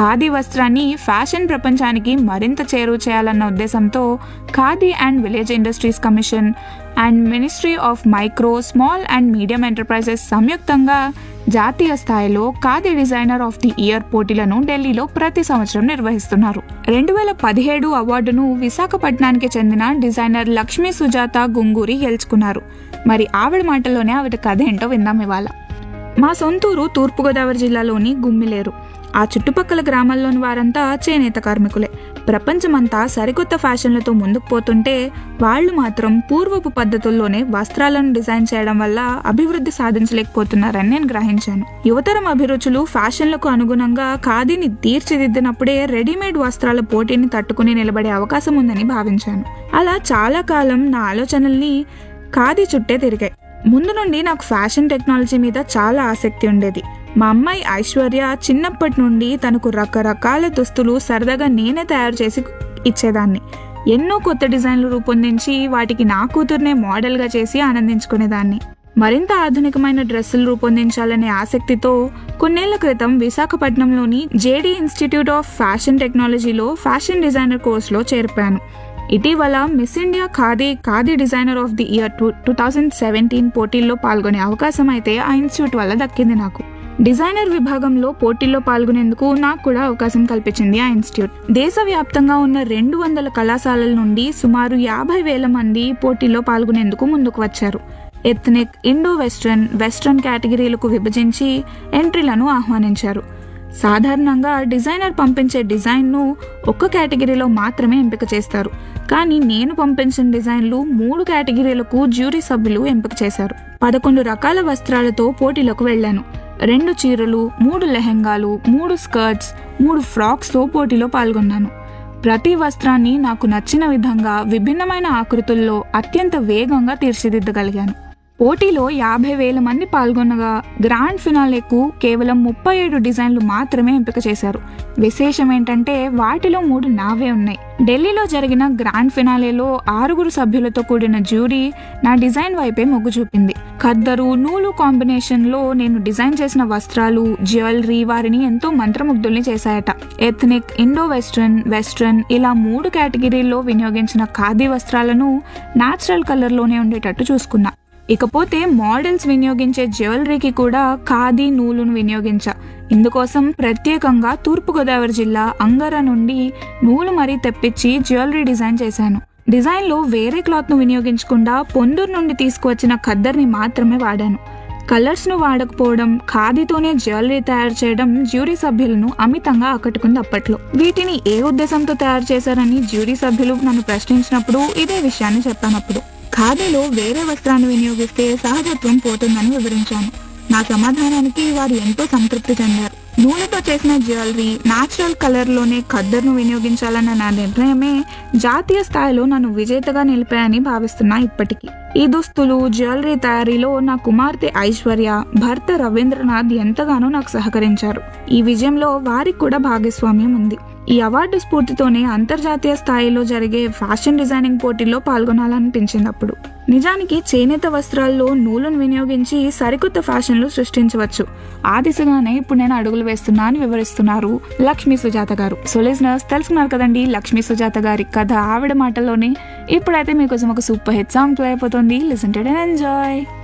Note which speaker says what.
Speaker 1: ఖాదీ వస్త్రాన్ని ఫ్యాషన్ ప్రపంచానికి మరింత చేరువ చేయాలన్న ఉద్దేశంతో Khadi and village industries commission and ministry of micro small and medium enterprises సంయుక్తంగా జాతీయ స్థాయిలో Khadi designer of the year పోటీలను ఢిల్లీలో ప్రతి సంవత్సరం నిర్వహిస్తున్నారు రెండు వేల పదిహేడు అవార్డును విశాఖపట్నానికి చెందిన డిజైనర్ లక్ష్మీ సుజాత గుంగూరి గెలుచుకున్నారు మరి ఆవిడ మాటల్లోనే ఆవిడ కథ ఏంటో విందాం ఇవాళ మా సొంతూరు తూర్పుగోదావరి జిల్లాలోని గుమ్మిలేరు ఆ చుట్టుపక్కల గ్రామాల్లోని వారంతా చేనేత కార్మికులే ప్రపంచమంతా సరికొత్త ఫ్యాషన్లతో ముందుకు పోతుంటే వాళ్ళు మాత్రం పూర్వపు పద్ధతుల్లోనే వస్త్రాలను డిజైన్ చేయడం వల్ల అభివృద్ధి సాధించలేకపోతున్నారని నేను గ్రహించాను యువతరం అభిరుచులు ఫ్యాషన్లకు అనుగుణంగా ఖాదీని తీర్చిదిద్దినప్పుడే రెడీమేడ్ వస్త్రాల పోటీని తట్టుకుని నిలబడే అవకాశం ఉందని భావించాను అలా చాలా కాలం నా ఆలోచనల్ని ఖాదీ చుట్టే తిరిగాయి ముందు నుండి నాకు ఫ్యాషన్ టెక్నాలజీ మీద చాలా ఆసక్తి ఉండేది మా అమ్మాయి ఐశ్వర్య చిన్నప్పటి నుండి తనకు రకరకాల దుస్తులు సరదాగా నేనే తయారు చేసి ఇచ్చేదాన్ని ఎన్నో కొత్త డిజైన్లు రూపొందించి వాటికి నా కూతుర్నే మోడల్గా చేసి ఆనందించుకునేదాన్ని మరింత ఆధునికమైన డ్రెస్సులు రూపొందించాలనే ఆసక్తితో కొన్నేళ్ల క్రితం విశాఖపట్నంలోని జేడీ ఇన్స్టిట్యూట్ ఆఫ్ ఫ్యాషన్ టెక్నాలజీలో ఫ్యాషన్ డిజైనర్ కోర్సులో చేరిపాను ఇటీవల Miss India Khadi Khadi designer of the year two two thousand seventeen పోటీల్లో పాల్గొనే అవకాశం అయితే ఆ ఇన్స్టిట్యూట్ వల్ల దక్కింది నాకు డిజైనర్ విభాగంలో పోటీల్లో పాల్గొనేందుకు నాకు కూడా అవకాశం కల్పించింది ఆ ఇన్స్టిట్యూట్ దేశవ్యాప్తంగా ఉన్న రెండు వందల కళాశాలల నుండి సుమారు యాభై వేల మంది పోటీల్లో పాల్గొనేందుకు ముందుకు వచ్చారు ఎథ్నిక్ ఇండో వెస్ట్రన్ వెస్ట్రన్ కేటగిరీలకు విభజించి ఎంట్రీలను ఆహ్వానించారు సాధారణంగా డిజైనర్ పంపించే డిజైన్ను ఒక్క కేటగిరీలో మాత్రమే ఎంపిక చేస్తారు కానీ నేను పంపించిన డిజైన్లు మూడు కేటగిరీలకు జ్యూరీ సభ్యులు ఎంపిక చేశారు పదకొండు రకాల వస్త్రాలతో పోటీలకు వెళ్ళాను రెండు చీరలు మూడు లెహెంగాలు మూడు స్కర్ట్స్ మూడు ఫ్రాక్స్తో పోటీలో పాల్గొన్నాను ప్రతి వస్త్రాన్ని నాకు నచ్చిన విధంగా విభిన్నమైన ఆకృతుల్లో అత్యంత వేగంగా తీర్చిదిద్దగలిగాను పోటీలో యాభై వేల మంది పాల్గొనగా గ్రాండ్ ఫినాలేకు కేవలం ముప్పై ఏడు డిజైన్లు మాత్రమే ఎంపిక చేశారు విశేషం ఏంటంటే వాటిలో మూడు నావే ఉన్నాయి ఢిల్లీలో జరిగిన గ్రాండ్ ఫినాలేలో ఆరుగురు సభ్యులతో కూడిన జ్యూరీ నా డిజైన్ వైపే మొగ్గు చూపింది ఖద్దరు నూలు కాంబినేషన్లో నేను డిజైన్ చేసిన వస్త్రాలు జ్యువెలరీ వారిని ఎంతో మంత్రముగ్ధుల్ని చేశాయట ఎథ్నిక్ ఇండో వెస్ట్రన్ వెస్ట్రన్ ఇలా మూడు కేటగిరీల్లో వినియోగించిన ఖాదీ వస్త్రాలను న్యాచురల్ కలర్లోనే ఉండేటట్టు చూసుకున్నా ఇకపోతే మోడల్స్ వినియోగించే జ్యువెలరీకి కూడా ఖాదీ నూలును వినియోగించా ఇందుకోసం ప్రత్యేకంగా తూర్పుగోదావరి జిల్లా అంగర నుండి నూలు మరీ తెప్పించి జ్యువెలరీ డిజైన్ చేశాను డిజైన్లో వేరే క్లాత్ను వినియోగించకుండా పొందూరు నుండి తీసుకువచ్చిన ఖద్దర్ని మాత్రమే వాడాను కలర్స్ను వాడకపోవడం ఖాదీతోనే జ్యువెలరీ తయారు చేయడం జ్యూరీ సభ్యులను అమితంగా ఆకట్టుకుంది అప్పట్లో వీటిని ఏ ఉద్దేశంతో తయారు చేశారని జ్యూరీ సభ్యులు నన్ను ప్రశ్నించినప్పుడు ఇదే విషయాన్ని చెప్పానప్పుడు ఖాదీలో వేరే వస్త్రాన్ని వినియోగిస్తే సహజత్వం పోతుందని వివరించాను నా సమాధానానికి వారు ఎంతో సంతృప్తి చెందారు నూనెతో చేసిన జ్యువెలరీ నాచురల్ కలర్లోనే ఖద్దర్ను వినియోగించాలన్న నా నిర్ణయమే జాతీయ స్థాయిలో నన్ను విజేతగా నిలిపాయని భావిస్తున్నా ఇప్పటికీ ఈ దుస్తులు జ్యువెలరీ తయారీలో నా కుమార్తె ఐశ్వర్య భర్త రవీంద్రనాథ్ ఎంతగానో నాకు సహకరించారు ఈ విజయంలో వారికి కూడా భాగస్వామ్యం ఉంది ఈ అవార్డు స్ఫూర్తితోనే అంతర్జాతీయ స్థాయిలో జరిగే ఫ్యాషన్ డిజైనింగ్ పోటీల్లో పాల్గొనాలనిపించింది అప్పుడు నిజానికి చేనేత వస్త్రాల్లో నూలును వినియోగించి సరికొత్త ఫ్యాషన్లు సృష్టించవచ్చు ఆ దిశగానే ఇప్పుడు నేను అడుగులు వేస్తున్నా అని వివరిస్తున్నారు లక్ష్మీ సుజాత గారు సో లిజనర్స్ తెలుసుకున్నారు కదండి లక్ష్మీ సుజాత గారి కథ ఆవిడ మాటల్లోనే ఇప్పుడైతే మీకోసం ఒక సూపర్ హిట్ సాంగ్ ప్లే అయిపోతుంది లిసన్ టు ఎంజాయ్